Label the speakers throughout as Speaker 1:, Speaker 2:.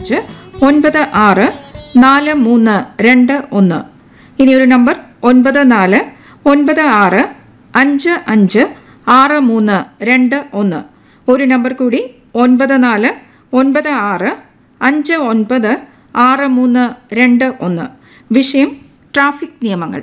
Speaker 1: അഞ്ച് ഒൻപത് ആറ് നാല് മൂന്ന് രണ്ട് ഒന്ന് ഇനി ഒരു നമ്പർ ഒൻപത് നാല് ഒൻപത് ആറ് അഞ്ച് അഞ്ച് ആറ് മൂന്ന് രണ്ട് ഒന്ന് ഒരു നമ്പർ കൂടി ഒൻപത് നാല് ഒൻപത് ആറ് അഞ്ച് ഒൻപത് ആറ് മൂന്ന് രണ്ട് ഒന്ന് വിഷയം ട്രാഫിക് നിയമങ്ങൾ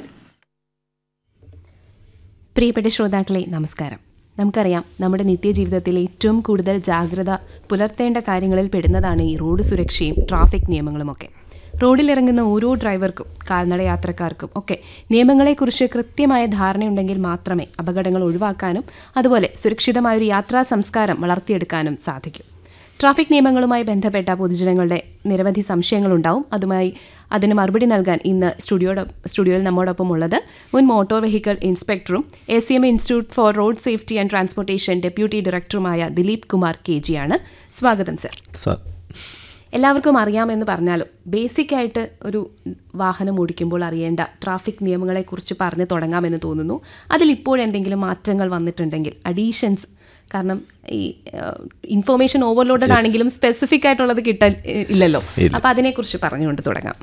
Speaker 2: പ്രിയപ്പെട്ട ശ്രോതാക്കളെ നമസ്കാരം നമുക്കറിയാം നമ്മുടെ നിത്യജീവിതത്തിൽ ഏറ്റവും കൂടുതൽ ജാഗ്രത പുലർത്തേണ്ട കാര്യങ്ങളിൽ പെടുന്നതാണ് ഈ റോഡ് സുരക്ഷയും ട്രാഫിക് നിയമങ്ങളുമൊക്കെ റോഡിലിറങ്ങുന്ന ഓരോ ഡ്രൈവർക്കും കാൽനട യാത്രക്കാർക്കും ഒക്കെ നിയമങ്ങളെക്കുറിച്ച് കൃത്യമായ ധാരണയുണ്ടെങ്കിൽ മാത്രമേ അപകടങ്ങൾ ഒഴിവാക്കാനും അതുപോലെ സുരക്ഷിതമായൊരു യാത്രാ സംസ്കാരം വളർത്തിയെടുക്കാനും സാധിക്കും ട്രാഫിക് നിയമങ്ങളുമായി ബന്ധപ്പെട്ട പൊതുജനങ്ങളുടെ നിരവധി സംശയങ്ങളുണ്ടാവും അതുമായി അതിന് മറുപടി നൽകാൻ ഇന്ന് സ്റ്റുഡിയോയുടെ സ്റ്റുഡിയോയിൽ നമ്മോടൊപ്പം ഉള്ളത് മുൻ മോട്ടോർ വെഹിക്കിൾ ഇൻസ്പെക്ടറും A C M institute for road safety and transportation deputy ഡയറക്ടറുമായ ദിലീപ് കുമാർ കെ ജിയാണ് സ്വാഗതം സർ
Speaker 3: സാർ
Speaker 2: എല്ലാവർക്കും അറിയാമെന്ന് പറഞ്ഞാലും ബേസിക് ആയിട്ട് ഒരു വാഹനം ഓടിക്കുമ്പോൾ അറിയേണ്ട ട്രാഫിക് നിയമങ്ങളെക്കുറിച്ച് പറഞ്ഞു തുടങ്ങാമെന്ന് തോന്നുന്നു അതിൽ ഇപ്പോഴെന്തെങ്കിലും മാറ്റങ്ങൾ വന്നിട്ടുണ്ടെങ്കിൽ അഡീഷൻസ് കാരണം ഈ ഇൻഫോർമേഷൻ ഓവർലോഡഡ് ആണെങ്കിലും സ്പെസിഫിക് ആയിട്ടുള്ളത് കിട്ടാൻ ഏഹ്, ഇല്ലല്ലോ അപ്പോൾ അതിനെക്കുറിച്ച് പറഞ്ഞുകൊണ്ട് തുടങ്ങാം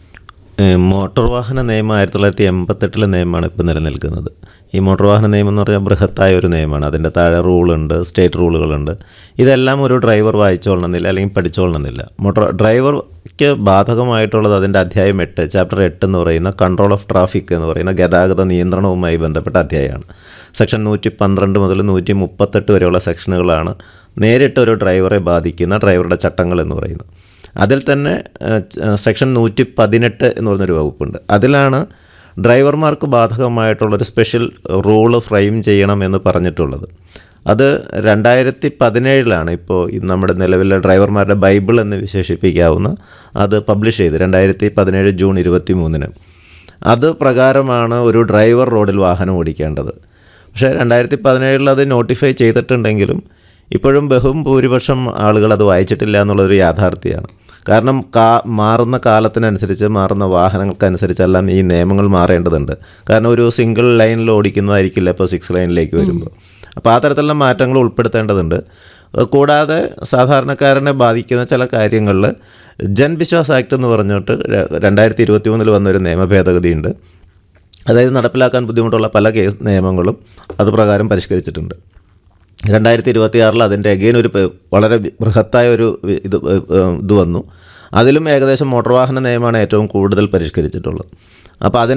Speaker 3: ഏഹ് മോട്ടോർ വാഹന നിയമം ആയിരത്തി തൊള്ളായിരത്തി എൺപത്തെട്ടിലെ നിയമമാണ് ഇപ്പോൾ നിലനിൽക്കുന്നത് ഈ മോട്ടോർ വാഹന നിയമം എന്ന് പറഞ്ഞാൽ ബൃഹത്തായ ഒരു നിയമമാണ് അതിൻ്റെ താഴെ റൂളുണ്ട് സ്റ്റേറ്റ് റൂളുകളുണ്ട് ഇതെല്ലാം ഒരു ഡ്രൈവർ വായിച്ചോളണമെന്നില്ല അല്ലെങ്കിൽ പഠിച്ചോളണമെന്നില്ല മോട്ടോർ ഡ്രൈവർക്ക് ബാധകമായിട്ടുള്ളത് അതിൻ്റെ അധ്യായം എട്ട് ചാപ്റ്റർ എട്ട് എന്ന് പറയുന്ന കൺട്രോൾ ഓഫ് ട്രാഫിക് എന്ന് പറയുന്ന ഗതാഗത നിയന്ത്രണവുമായി ബന്ധപ്പെട്ട അധ്യായമാണ് സെക്ഷൻ നൂറ്റി പന്ത്രണ്ട് മുതൽ നൂറ്റി മുപ്പത്തെട്ട് വരെയുള്ള സെക്ഷനുകളാണ് നേരിട്ട് ഒരു ഡ്രൈവറെ ബാധിക്കുന്ന ഡ്രൈവറുടെ ചട്ടങ്ങൾ എന്ന് പറയുന്നത് അതിൽ തന്നെ ഏഹ്, ച- സെക്ഷൻ നൂറ്റി പതിനെട്ട് എന്ന് പറഞ്ഞൊരു വകുപ്പുണ്ട് അതിലാണ് ഡ്രൈവർമാർക്ക് ബാധകമായിട്ടുള്ളൊരു സ്പെഷ്യൽ റൂള് ഫ്രെയിം ചെയ്യണം എന്ന് പറഞ്ഞിട്ടുള്ളത് അത് രണ്ടായിരത്തി പതിനേഴിലാണ് ഇപ്പോൾ ഈ നമ്മുടെ നിലവിലെ ഡ്രൈവർമാരുടെ ബൈബിൾ എന്ന് വിശേഷിപ്പിക്കാവുന്ന അത് പബ്ലിഷ് ചെയ്ത് രണ്ടായിരത്തി പതിനേഴ് ജൂൺ ഇരുപത്തി മൂന്നിന് അത് പ്രകാരമാണ് ഒരു ഡ്രൈവർ റോഡിൽ വാഹനം ഓടിക്കേണ്ടത് പക്ഷേ രണ്ടായിരത്തി പതിനേഴിൽ അത് നോട്ടിഫൈ ചെയ്തിട്ടുണ്ടെങ്കിലും ഇപ്പോഴും ബഹും ഭൂരിപക്ഷം ആളുകൾ അത് വായിച്ചിട്ടില്ല എന്നുള്ളൊരു യാഥാർത്ഥ്യമാണ് കാരണം കാ മാറുന്ന കാലത്തിനനുസരിച്ച് മാറുന്ന വാഹനങ്ങൾക്കനുസരിച്ചെല്ലാം ഈ നിയമങ്ങൾ മാറേണ്ടതുണ്ട് കാരണം ഒരു സിംഗിൾ ലൈനിൽ ഓടിക്കുന്നതായിരിക്കില്ല ഇപ്പോൾ സിക്സ് ലൈനിലേക്ക് വരുമ്പോൾ അപ്പോൾ ആ തരത്തിലുള്ള മാറ്റങ്ങൾ ഉൾപ്പെടുത്തേണ്ടതുണ്ട് അത് കൂടാതെ സാധാരണക്കാരനെ ബാധിക്കുന്ന ചില കാര്യങ്ങളിൽ ജൻവിശ്വാസ് ആക്ട് എന്ന് പറഞ്ഞിട്ട് ര- രണ്ടായിരത്തി ഇരുപത്തി മൂന്നിൽ വന്നൊരു നിയമ ഭേദഗതിയുണ്ട് അതായത് നടപ്പിലാക്കാൻ ബുദ്ധിമുട്ടുള്ള പല കേസ് നിയമങ്ങളും അത് പ്രകാരം പരിഷ്കരിച്ചിട്ടുണ്ട് രണ്ടായിരത്തി ഇരുപത്തി ആറിൽ അതിൻ്റെ അഗെയിൻ ഒരു പ- വളരെ വി- ബൃഹത്തായ ഒരു വി- ഇത് ഏ, ഏ, ഇത് വന്നു അതിലും ഏകദേശം മോട്ടോർ വാഹന നിയമമാണ് ഏറ്റവും കൂടുതൽ പരിഷ്കരിച്ചിട്ടുള്ളത് അപ്പോൾ അതിന്